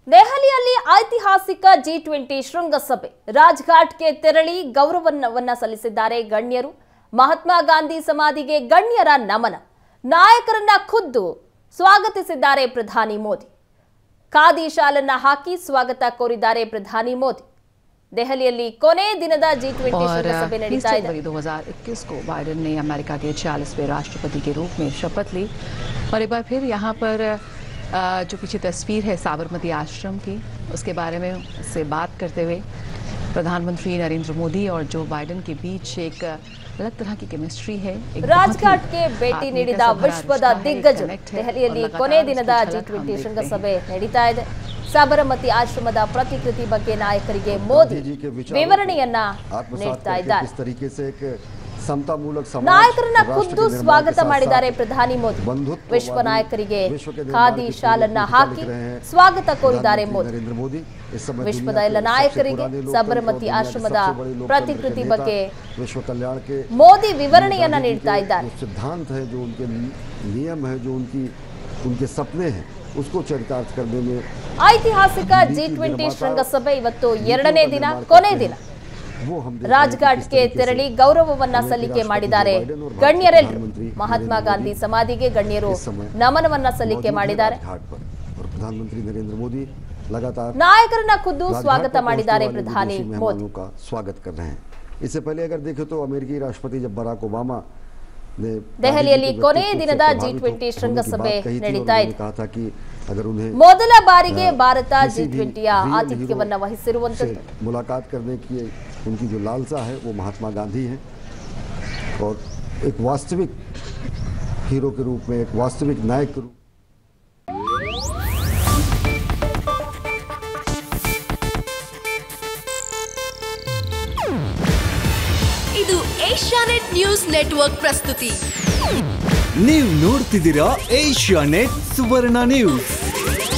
ದೆಹಲಿಯಲ್ಲಿ ಐತಿಹಾಸಿಕ G twenty ಶೃಂಗಸಭೆ ರಾಜ್ಘಾಟ್ಗೆ ತೆರಳಿ ಗೌರವವನ್ನ ಸಲ್ಲಿಸಿದ್ದಾರೆ ಗಣ್ಯರು ಮಹಾತ್ಮ ಗಾಂಧಿ ಸಮಾಧಿಗೆ ಗಣ್ಯರ ನಮನ ನಾಯಕರನ್ನ ಖುದ್ದು ಸ್ವಾಗತಿಸಿದ್ದಾರೆ ಪ್ರಧಾನಿ ಮೋದಿ ಖಾದಿ ಶಾಲನ್ನ ಹಾಕಿ ಸ್ವಾಗತ ಕೋರಿದ್ದಾರೆ ಪ್ರಧಾನಿ ಮೋದಿ ದೆಹಲಿಯಲ್ಲಿ ಕೊನೆ ದಿನದ ಜಿ ಟ್ವೆಂಟಿ और ಶೃಂಗಸಭೆ 20 ನಡೀತಾ ಇದೆ जनवरी 2021 को बाइडेन ने अमेरिका के 40वें राष्ट्रपति के रूप में शपथ ली और एक बार फिर यहाँ पर अ, जो पीछे तस्वीर है साबरमती आश्रम की उसके बारे में से बात करते हुए प्रधानमंत्री नरेंद्र मोदी और जो बाइडेन के बीच एक अलग तरह की केमिस्ट्री है एक बहुत ही ರಾಜ್ಘಾಟ್ಗೆ ಭೇಟಿ आत्मीयता ನೀಡಿದ से भरा ವಿಶ್ವದ रिश्ता है, एक ದಿಗ್ಗಜರು connect है और ದೆಹಲಿಯಲ್ಲಿ लगातार ಕೊನೆ उसकी ದಿನದ झलक ಜಿ हम ಟ್ವೆಂಟಿ देखते हैं। ಶೃಂಗಸಭೆ ನಡೀತಾ ಇದೆ ಸಾಬರಮತಿ ಆಶ್ರಮದ ಪ್ರತಿಕೃತಿ ಬಗ್ಗೆ ನಾಯಕರಿಗೆ ಮೋದಿ गांधी जी के विचारों ವಿವರಣೆಯನ್ನ को आत्मसात ನೀಡ್ತಾ करके ಇದ್ದಾರೆ किस तरीके से एक समतामूलक समाज ನಾಯಕರನ್ನ और राष्ट्र ಖುದ್ದು के निर्माण ಸ್ವಾಗತ के साथ ಮಾಡಿದ್ದಾರೆ साथ ಪ್ರಧಾನಿ ಮೋದಿ ಬಂಧುತ್ವವಾದಿ ವಿಶ್ವ ನಾಯಕರಿಗೆ ವಿಶ್ವ के निर्माण ಖಾದಿ की ಶಾಲನ್ನ पूरी ಹಾಕಿ लिख रहे हैं ಸ್ವಾಗತ ಕೋರಿದ್ದಾರೆ प्रधानमंत्री ಮೋದಿ नरेंद्र मोदी इस समय ವಿಶ್ವದ दुनिया ಎಲ್ಲ के सबसे ನಾಯಕರಿಗೆ पुराने लोकतंत्र ಸಬರಮತಿ और दुनिया के ಆಶ್ರಮದ सबसे बड़े लोकतंत्र ಪ್ರತಿಕೃತಿ के ಬಗ್ಗೆ नेता, विश्व कल्याण के ಮೋದಿ ವಿವರಣೆಯನ್ನ गांधी जी ನೀಡ್ತಾ के ಇದ್ದಾರೆ जो सिद्धांत है जो उनके नियम है जो उनकी उनके सपने हैं उसको चरितार्थ करने में ಐತಿಹಾಸಿಕ ಜಿ ನೀತಿ ಟ್ವೆಂಟಿ ನಿರ್ಮಾತ, ಶೃಂಗಸಭೆ ಇವತ್ತು नीतियों ಎರಡನೇ का ದಿನ निर्माण ಕೊನೆ करते ದಿನ हैं। वो हम देख रहे हैं कि किस ರಾಜ್ಘಾಟ್ಗೆ तरीके से ತೆರಳಿ ಗೌರವವನ್ನ अमेरिकी ಸಲ್ಲಿಕೆ राष्ट्रपति ಮಾಡಿದ್ದಾರೆ जो बाइडेन और भारत के ಗಣ್ಯರೆಲ್ಲರೂ प्रधानमंत्री ಮಹಾತ್ಮ नरेंद्र ಗಾಂಧಿ मोदी ಸಮಾಧಿಗೆ ಗಣ್ಯರು इस समय ನಮನವನ್ನ ಸಲ್ಲಿಕೆ मौजूद हैं ಮಾಡಿದ್ದಾರೆ राजघाट पर और प्रधानमंत्री नरेंद्र मोदी लगातार ನಾಯಕರನ್ನ ಖುದ್ದು राजघाट ಸ್ವಾಗತ पर ಮಾಡಿದ್ದಾರೆ पहुंचने वाले ಪ್ರಧಾನಿ विदेशी ಮೋದಿ मेहमानों का स्वागत कर रहे हैं इससे पहले अगर देखें तो अमेरिकी राष्ट्रपति जब बराक ओबामा ने ದೆಹಲಿಯಲ್ಲಿ गांधी जी के ಕೊನೆಯ व्यक्तित्व से ದಿನದ प्रभावित ಜಿ हो- ಟ್ವೆಂಟಿ होने की ಶೃಂಗಸಭೆ बात कही थी और ನಡೀತಾ उन्होंने ಇದೆ कहा था कि अगर उन्हें ಮೊದಲ ಬಾರಿಗೆ अ, ಭಾರತ किसी ಜಿ भी ಟ್ವೆಂಟಿಯ real ಆತಿಥ್ಯವನ್ನ hero ವಹಿಸಿರುವಂತದ್ದು से मुलाकात करने की उनकी जो लालसा है वो महात्मा गांधी है और एक वास्तविक हीरो के रूप में एक वास्तविक नायक के रूप ಇದು ಏಷ್ಯಾನೆಟ್ ನ್ಯೂಸ್ ನೆಟ್ವರ್ಕ್ ಪ್ರಸ್ತುತಿ ನೀವು ನೋಡ್ತಿದ್ದೀರಾ ಏಷ್ಯಾ ನೆಟ್ ಸುವರ್ಣ ನ್ಯೂಸ್